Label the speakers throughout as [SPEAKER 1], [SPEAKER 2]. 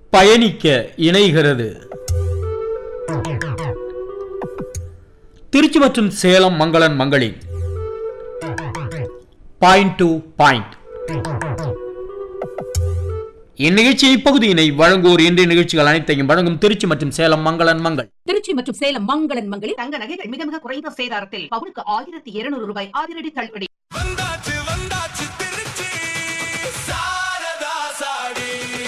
[SPEAKER 1] பயணிக்க இணைகிறது திருச்சி மற்றும் சேலம் மங்களன் மங்களின் பாயிண்ட் டு பாயிண்ட் இந்நிகழ்ச்சி இப்பகுதியினை வழங்குவோர் இன்றைய நிகழ்ச்சிகள் அனைத்தையும் வழங்கும் திருச்சி மற்றும் சேலம் மங்களன் மங்கள்
[SPEAKER 2] திருச்சி மற்றும் சேலம் மங்களன் மங்களில்
[SPEAKER 3] தங்க நகைகள் மிக மிக குறைந்த சேதாரத்தில் பவுனுக்கு ஆயிரத்தி இருநூறு ரூபாய் அதிரடி தள்ளுபடி
[SPEAKER 4] வந்தாச்சு வந்தாச்சு திருச்சி சாரதா சாடி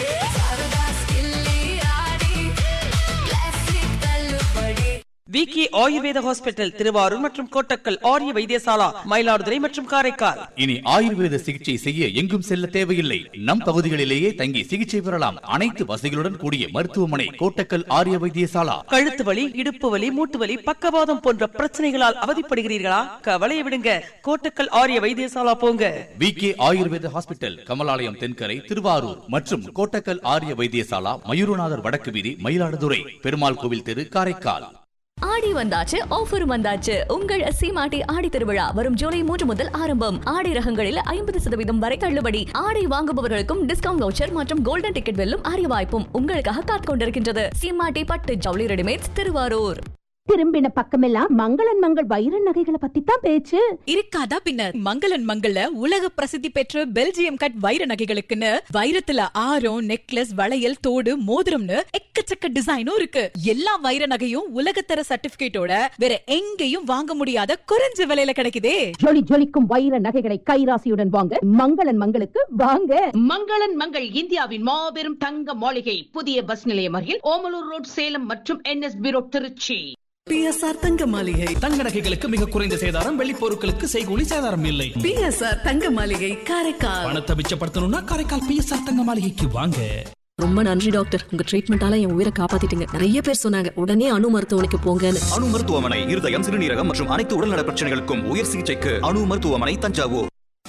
[SPEAKER 5] விகே ஆயுர்வேத ஹாஸ்பிட்டல் திருவாரூர் மற்றும் கோட்டக்கல் ஆரிய வைத்தியசாலா மயிலாடுதுறை மற்றும் காரைக்கால்
[SPEAKER 6] இனி ஆயுர்வேத சிகிச்சை செய்ய எங்கும் செல்ல தேவையில்லை நம் பகுதிகளிலேயே தங்கி சிகிச்சை பெறலாம் அனைத்து வசதிகளுடன் கூடிய மருத்துவமனை கோட்டக்கல் ஆரிய வைத்தியசாலா
[SPEAKER 5] கழுத்து வலி இடுப்பு வலி மூட்டு வலி பக்கவாதம் போன்ற பிரச்சனைகளால் அவதிப்படுகிறீர்களா கவலையை விடுங்க கோட்டக்கல் ஆரிய வைத்தியசாலா போங்க
[SPEAKER 6] வி கே ஆயுர்வேத ஹாஸ்பிட்டல் கமலாலயம் தென்கரை திருவாரூர் மற்றும் கோட்டக்கல் ஆரிய வைத்தியசாலா மயூரநாதர் வடக்கு வீதி மயிலாடுதுறை பெருமாள் கோவில் தெரு காரைக்கால்
[SPEAKER 7] ஆடி வந்தாச்சு ஆஃபர் வந்தாச்சு உங்கள் சீமாட்டி ஆடி திருவிழா வரும் ஜூலை மூன்று முதல் ஆரம்பம் ஆடை ரகங்களில் ஐம்பது சதவீதம் வரை தள்ளுபடி ஆடை வாங்குபவர்களுக்கும் டிஸ்கவுண்ட் வவுச்சர் மற்றும் கோல்டன் டிக்கெட் வெல்லும் அரிய வாய்ப்பும் உங்களுக்காக காத்துக் கொண்டிருக்கின்றது சீமாட்டி பட்டு ஜவுளி ரெடிமேட்ஸ் திருவாரூர்
[SPEAKER 2] திரும்பின பக்கமெல்லாம் மங்களன் மங்கள் வைர நகைகளை பத்தி தான் பேச்சு
[SPEAKER 8] இருக்காதா பின்ன மங்களன் மங்கள்ல உலக பிரசித்தி பெற்ற பெல்ஜியம் கட் வைர நகைகளுக்குன்னு வைரத்துல ஆரம் நெக்லஸ் வளையல் தோடு மோதிரம்னு எக்கச்சக்க டிசைனும் இருக்கு எல்லா வைர நகையும் உலகத்தர சர்டிபிகேட்டோட வேற எங்கேயும் வாங்க முடியாத குறைஞ்ச விலையில கிடைக்குதே
[SPEAKER 2] ஜொலி ஜொலிக்கும் வைர நகைகளை கைராசியுடன் வாங்க மங்களன் மங்களுக்கு வாங்க
[SPEAKER 3] மங்களன் மங்கள் இந்தியாவின் மாபெரும் தங்க மாளிகை புதிய பஸ் நிலையம் அருகில் ஓமலூர் ரோட் சேலம் மற்றும் என்எஸ்பி ரோட் திருச்சி
[SPEAKER 5] பிஎஸ்ஆர் தங்க மாளிகை
[SPEAKER 9] தங்க நகைகளுக்கு மிக குறைந்த சேதாரம் வெள்ளி பொருட்களுக்கு செய்கூலி சேதாரம் இல்லை
[SPEAKER 5] பிஎஸ்ஆர் தங்க மாளிகை காரைக்கால்
[SPEAKER 9] பணத்தை மிச்சப்படுத்தணும்னா காரைக்கால் பிஎஸ்ஆர் தங்க மாளிகைக்கு வாங்க
[SPEAKER 10] ரொம்ப நன்றி டாக்டர் உங்க ட்ரீட்மெண்டால என் உயிரை காப்பாத்திட்டீங்க நிறைய பேர் சொன்னாங்க உடனே அணு மருத்துவமனைக்கு போங்கன்னு
[SPEAKER 4] அணு மருத்துவமனை இருதயம் சிறுநீரகம் மற்றும் அனைத்து உடல்நல பிரச்சனைகளுக்கும் உயர் சிகிச்சைக்கு அணு மருத்துவமனை தஞ்சாவூர்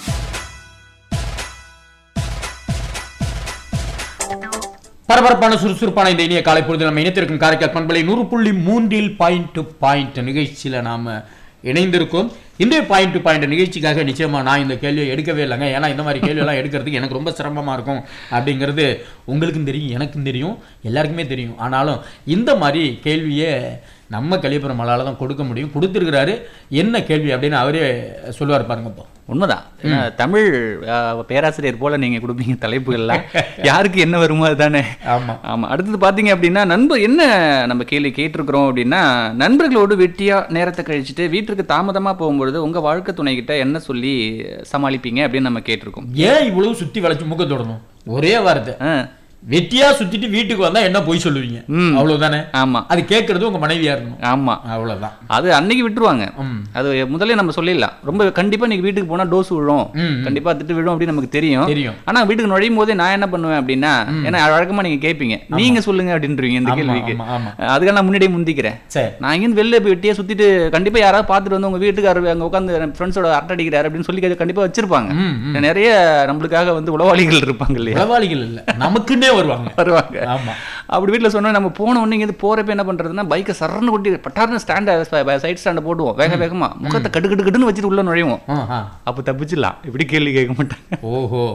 [SPEAKER 1] பரபரப்பான சுறுசுறுப்பான இந்த இனிய காலை பொழுது நம்ம இணைத்திருக்கும் காரைக்கால் பண்பலை நூறு புள்ளி மூன்றில் பாயிண்ட் டு பாயிண்ட் நிகழ்ச்சியில நாம இணைந்திருக்கோம் இன்றைய பாயிண்ட் டு பாயிண்ட் நிகழ்ச்சிக்காக நிச்சயமா நான் இந்த கேள்வியை எடுக்கவே இல்லைங்க ஏன்னா இந்த மாதிரி கேள்வியெல்லாம் எடுக்கிறதுக்கு எனக்கு ரொம்ப சிரமமா இருக்கும் அப்படிங்கிறது உங்களுக்கும் தெரியும் எனக்கும் தெரியும் எல்லாருக்குமே தெரியும் ஆனாலும் இந்த மாதிரி கேள்வியை நம்ம கலியபுரமலால தான் கொடுக்க முடியும் கொடுத்துருக்கிறாரு என்ன கேள்வி அப்படின்னு அவரே சொல்லுவார் பாருங்க இப்போ
[SPEAKER 11] உண்மைதான் ஏன்னா, தமிழ் அஹ், பேராசிரியர் போல நீங்க கொடுப்பீங்க தலைப்புகள்ல யாருக்கு என்ன வருமோ அதுதானே
[SPEAKER 1] ஆமா
[SPEAKER 11] ஆமா அடுத்தது பாத்தீங்க அப்படின்னா நண்பர் என்ன நம்ம கேள்வி கேட்டிருக்கிறோம் அப்படின்னா நண்பர்களோடு வெட்டியா நேரத்தை கழிச்சுட்டு வீட்டுக்கு தாமதமா போகும்பொழுது உங்க வாழ்க்கை துணை கிட்ட என்ன சொல்லி சமாளிப்பீங்க அப்படின்னு நம்ம கேட்டிருக்கோம்
[SPEAKER 1] ஏன் இவ்வளவு சுத்தி வளைச்சு முக தொடணும் ஒரே வார்த்தை
[SPEAKER 11] ஆ,
[SPEAKER 1] வெட்டியா சுத்திட்டு வீட்டுக்கு வந்தா என்ன பொய் சொல்லுவீங்க
[SPEAKER 11] ம்.
[SPEAKER 1] அவ்வளவுதானே
[SPEAKER 11] ஆமா
[SPEAKER 1] அது கேட்கறது உங்க மனைவியா இருக்கணும்
[SPEAKER 11] ஆமா
[SPEAKER 1] அவ்வளவுதான்
[SPEAKER 11] அது அன்னைக்கு விட்டுருவாங்க
[SPEAKER 1] ம்.
[SPEAKER 11] அது முதல்ல நம்ம சொல்லிடலாம் ரொம்ப கண்டிப்பா நீங்க வீட்டுக்கு போனா டோஸ் விழும்
[SPEAKER 1] ம், ம்.
[SPEAKER 11] கண்டிப்பா திட்டு விழும் அப்படின்னு நமக்கு தெரியும்
[SPEAKER 1] தெரியும்.
[SPEAKER 11] ஆனா வீட்டுக்கு நுழையும் போதே நான் என்ன பண்ணுவேன் அப்படின்னா ஏன்னா வழக்கமா நீங்க கேட்பீங்க நீங்க சொல்லுங்க அப்படின்றீங்க இந்த
[SPEAKER 1] ஆமா,
[SPEAKER 11] கேள்விக்கு
[SPEAKER 1] ஆமா, ஆமா.
[SPEAKER 11] அதுக்காக நான் முன்னாடியே முந்திக்கிறேன்
[SPEAKER 1] சரி
[SPEAKER 11] நான் இங்கிருந்து வெளில போய் வெட்டியா சுத்திட்டு கண்டிப்பா யாராவது பார்த்துட்டு வந்து உங்க வீட்டுக்காரர் அங்க உட்காந்து ஃப்ரெண்ட்ஸோட அரட்டை அடிக்கிறாரு அப்படின்னு சொல்லி கண்டிப்பா- கண்டிப்பா வச்சிருப்பாங்க
[SPEAKER 1] ம், ம்.
[SPEAKER 11] நிறைய நம்மளுக்காக வந்து உளவாளிகள் இருப்பாங்க இல்லையா
[SPEAKER 1] உளவாளிகள் இல்ல நமக்குன்னே வருவாங்க
[SPEAKER 11] வருவாங்க
[SPEAKER 1] ஆமா
[SPEAKER 11] அப்படி வீட்டில் சொன்னா நம்ம போன உடனே இங்கே போறப்ப என்ன பண்றதுன்னா பைக்கை சரன்னு கொட்டி பட்டார்னு ஸ்டாண்டை சைட் ஸ்டாண்டை போடுவோம் வேக வேகமா முகத்தை கடு கடு கடுன்னு வச்சுட்டு உள்ள நுழைவோம்
[SPEAKER 1] ஆஹா.
[SPEAKER 11] அப்போ தப்பிச்சிடலாம் இப்படி கேள்வி கேட்க மாட்டாங்க
[SPEAKER 1] ஓஹோ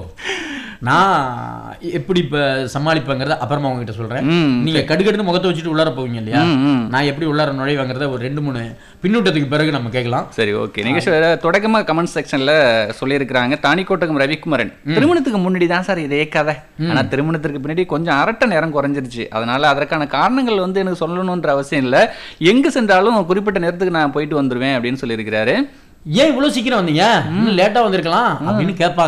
[SPEAKER 1] நான் எப்படி இப்ப சமாளிப்பேங்கிறத அப்புறமா உங்ககிட்ட சொல்றேன்
[SPEAKER 11] ம்,
[SPEAKER 1] நீங்க கடுகடுன்னு முகத்தை வச்சுட்டு உள்ளார போவீங்க இல்லையா
[SPEAKER 11] ம், ம்.
[SPEAKER 1] நான் எப்படி உள்ளார நுழைவாங்கிறத ஒரு ரெண்டு மூணு பின்னூட்டத்துக்கு பிறகு நம்ம கேட்கலாம்
[SPEAKER 11] சரி ஓகே நிகழ்ச்சி தொடக்கமா கமெண்ட் செக்ஷன்ல சொல்லியிருக்கிறாங்க தானிக்கோட்டகம் ரவிக்குமரன் திருமணத்துக்கு முன்னாடி தான் சார் இதே கதை ஆனா திருமணத்திற்கு பின்னாடி கொஞ்சம் அரட்ட நேரம் குறைஞ்சிருச்சு அதனால அதற்கான காரணங்கள் வந்து எனக்கு சொல்லணுன்ற அவசியம் இல்லை எங்க சென்றாலும் குறிப்பிட்ட நேரத்துக்கு நான் போயிட்டு வந்துருவேன் அப்படின்னு சொல்லியிருக்கிறாரு
[SPEAKER 1] ஏன் இவ்வளவு சீக்கிரம் வந்தீங்க இன்னும் லேட்டா வந்திருக்கலாம் அப்படின்னு கேட்பாங்க